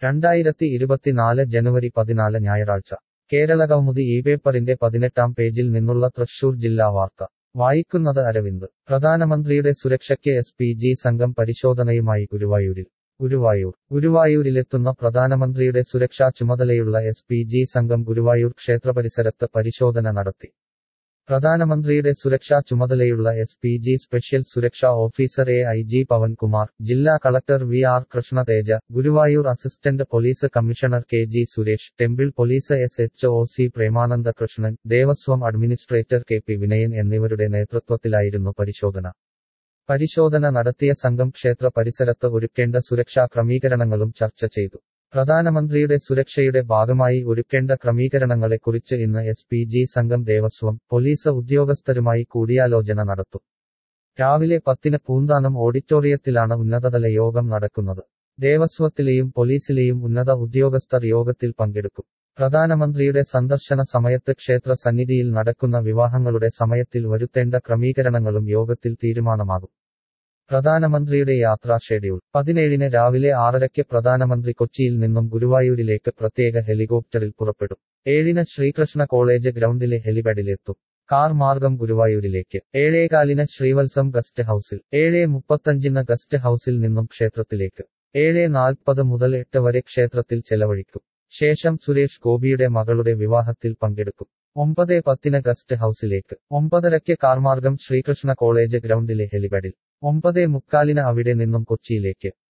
രണ്ടായിരത്തി ഇരുപത്തിനാല് ജനുവരി പതിനാല് ഞായറാഴ്ച കേരളകൗമുദി ഈ പേപ്പറിന്റെ പതിനെട്ടാം പേജിൽ നിന്നുള്ള തൃശൂർ ജില്ലാ വാർത്ത വായിക്കുന്നത് അരവിന്ദ് പ്രധാനമന്ത്രിയുടെ സുരക്ഷയ്ക്ക് എസ് പി ജി സംഘം പരിശോധനയുമായി ഗുരുവായൂരിൽ ഗുരുവായൂർ ഗുരുവായൂരിലെത്തുന്ന പ്രധാനമന്ത്രിയുടെ സുരക്ഷാ ചുമതലയുള്ള എസ് പി ജി സംഘം ഗുരുവായൂർ ക്ഷേത്രപരിസരത്ത് പരിശോധന നടത്തി പ്രധാനമന്ത്രിയുടെ സുരക്ഷാ ചുമതലയുള്ള എസ് പി ജി സ്പെഷ്യൽ സുരക്ഷാ officer A I G Pavankumar ജില്ലാ collector V R Krishnateja Guruvayur assistant police commissioner K G Suresh temple police S H O C Premananda Krishnan Devaswom administrator K P Vinayan എന്നിവരുടെ നേതൃത്വത്തിലായിരുന്നു പരിശോധന പരിശോധന നടത്തിയ സംഘം ക്ഷേത്ര പരിസരത്ത് ഒരുക്കേണ്ട സുരക്ഷാ ക്രമീകരണങ്ങളും ചർച്ച ചെയ്തു പ്രധാനമന്ത്രിയുടെ സുരക്ഷയുടെ ഭാഗമായി ഒരുക്കേണ്ട ക്രമീകരണങ്ങളെക്കുറിച്ച് ഇന്ന് എസ് പി ജി സംഘം ദേവസ്വം പോലീസ് ഉദ്യോഗസ്ഥരുമായി കൂടിയാലോചന നടത്തും രാവിലെ പത്തിന് പൂന്താനം ഓഡിറ്റോറിയത്തിലാണ് ഉന്നതതല യോഗം നടക്കുന്നത് ദേവസ്വത്തിലെയും പോലീസിലെയും ഉന്നത ഉദ്യോഗസ്ഥർ യോഗത്തിൽ പങ്കെടുക്കും പ്രധാനമന്ത്രിയുടെ സന്ദർശന സമയത്ത് ക്ഷേത്ര സന്നിധിയിൽ നടക്കുന്ന വിവാഹങ്ങളുടെ സമയത്തിൽ വരുത്തേണ്ട ക്രമീകരണങ്ങളും യോഗത്തിൽ തീരുമാനമാകും പ്രധാനമന്ത്രിയുടെ യാത്രാ ഷെഡ്യൂൾ പതിനേഴിന് രാവിലെ ആറരയ്ക്ക് പ്രധാനമന്ത്രി കൊച്ചിയിൽ നിന്നും ഗുരുവായൂരിലേക്ക് പ്രത്യേക ഹെലികോപ്റ്ററിൽ പുറപ്പെടും ഏഴിന് ശ്രീകൃഷ്ണ കോളേജ് ഗ്രൗണ്ടിലെ ഹെലിപാഡിലെത്തും കാർ മാർഗം ഗുരുവായൂരിലേക്ക് ഏഴേകാലിന് ശ്രീവത്സം ഗസ്റ്റ് ഹൌസിൽ ഏഴ് മുപ്പത്തഞ്ചിന് ഗസ്റ്റ് ഹൌസിൽ നിന്നും ക്ഷേത്രത്തിലേക്ക് ഏഴ് നാൽപ്പത് മുതൽ എട്ട് വരെ ക്ഷേത്രത്തിൽ ചെലവഴിക്കും ശേഷം സുരേഷ് ഗോപിയുടെ മകളുടെ വിവാഹത്തിൽ പങ്കെടുക്കും ഒമ്പത് പത്തിന് ഗസ്റ്റ് ഹൌസിലേക്ക് ഒമ്പതരയ്ക്ക് കാർമാർഗം ശ്രീകൃഷ്ണ കോളേജ് ഗ്രൗണ്ടിലെ ഹെലിപാഡിൽ ഒമ്പത് മുക്കാലിന് അവിടെ നിന്നും കൊച്ചിയിലേക്ക്